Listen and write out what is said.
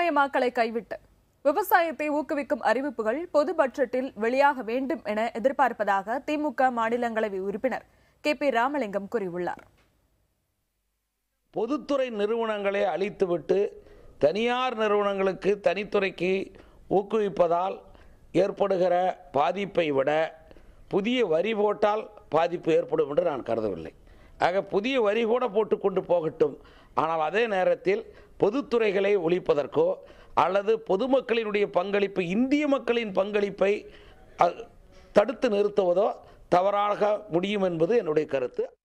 மின்மயமாக்கலை கைவிட்டு விவசாயத்தை ஊக்குவிக்கும் அறிவிப்புகள் பொது பட்ஜெட்டில் வெளியாக வேண்டும் என எதிர்பார்ப்பதாக திமுக மாநிலங்களவை உறுப்பினர் கே பி ராமலிங்கம் கூறியுள்ளார் பொதுத்துறை நிறுவனங்களை அழித்துவிட்டு தனியார் நிறுவனங்களுக்கு தனித்துறைக்கு ஊக்குவிப்பதால் ஏற்படுகிற பாதிப்பை விட புதிய வரி போட்டால் பாதிப்பு ஏற்படும் என்று நான் கருதவில்லை ஆக புதிய வரி கூட போட்டு கொண்டு போகட்டும் ஆனால் அதே நேரத்தில் பொதுத்துறைகளை ஒழிப்பதற்கோ அல்லது பொதுமக்களினுடைய பங்களிப்பு இந்திய மக்களின் பங்களிப்பை அ, தடுத்து நிறுத்துவதோ தவறாக முடியும் என்பது என்னுடைய கருத்து